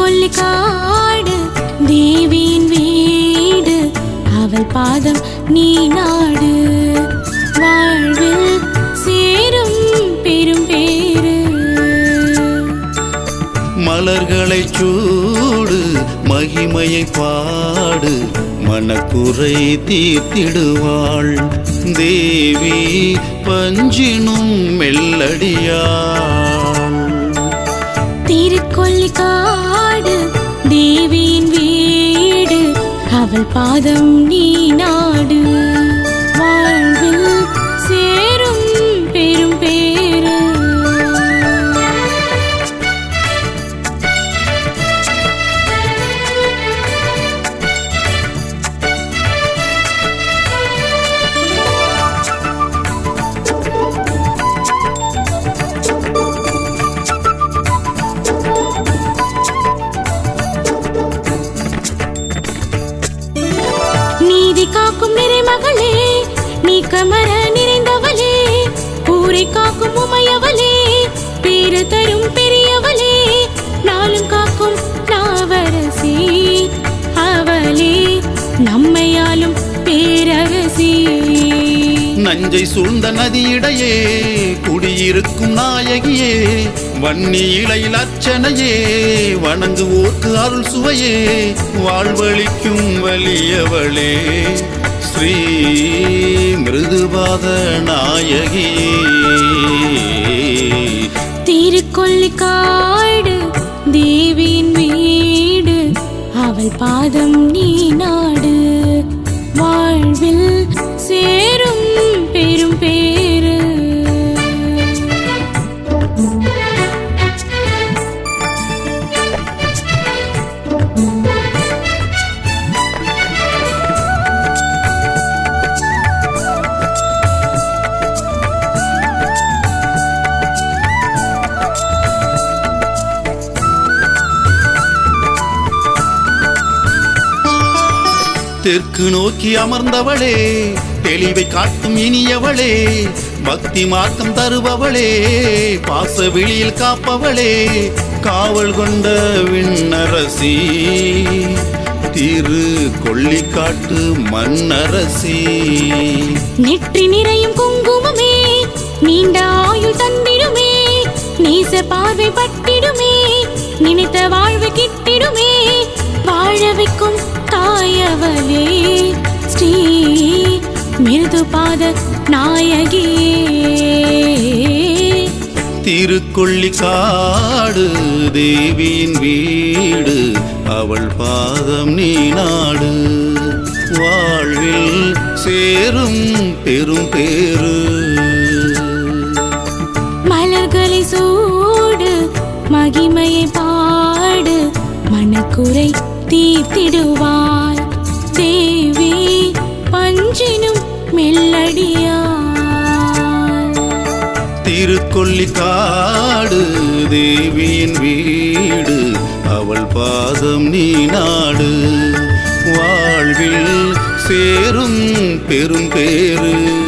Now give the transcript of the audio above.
திருக்கொல்லிக்காடு தேவியின் வீடு அவள் பாதம் நீ நாடு வாழ்வில் சேரும் பெரும் பேரு மலர்களை சூடு மகிமையை பாடு மனக்குறை தீர்த்திடுவாள் தேவி பஞ்சினும் மெல்லடியாள் திருக்கொல்லிக்காடு தேவியின் வீடு அவள் பாதம் நீ நாடு வாழ்வில் சேரும் பெரும் பேரு நீதி காக்கும் நிறைமகளே நீ கமர நிறைந்தவளே ஊரை காக்கும் உமையவளே பேரு தரும் பெரியவளே நாளும் காக்கும் நாவரசி அவளே நம்மையாலும் பேரரசி நஞ்சை சூழ்ந்த நதியிடையே குடியிருக்கும் நாயகியே வன்னி இலையில் அர்ச்சனையே வணங்குவோர்க்கு அருள் சுவையே வாழ்வழிக்கும் வலியவளே ஸ்ரீ மிருதுபாத நாயகியே திருக்கொல்லிக்காடு தேவியின் வீடு அவள் பாதம் நீ நாடு வாழ்வில் சேரும் பெரும் பேரு தெற்கு நோக்கி அமர்ந்தவளே தெளிவை காட்டும் இனியவளே பக்தி மார்க்கம் தருபவளே பாச வெளியில் காப்பவளே காவல் கொண்ட விண்ணரசி திரு கொள்ளிக்காட்டு மண்ணரசி நெற்றி நிறையும் குங்குமமே நீண்ட ஆயுள் தந்திடுமே நீச பார்வை பட்டிடுமே நினைத்த வாழ்வு கிட்டிடுமே வாழ வைக்கும் தாயவளே ஸ்ரீ மிருது பாத நாயகியே திருக்கொள்ளிக்காடு தேவியின் வீடு அவள் பாதம் நீ நாடு வாழ்வில் சேரும் பெரும் பேரு மலர்களை சூடு மகிமையை பாடு மனக்குறை தீர்த்திடுவாள் தேவி பஞ்சினும் மெல்லடியாள் திருக்கொள்ளிக்காடு தேவியின் வீடு அவள் பாதம் நீ நாடு வாழ்வில் சேரும் பெரும் பேரு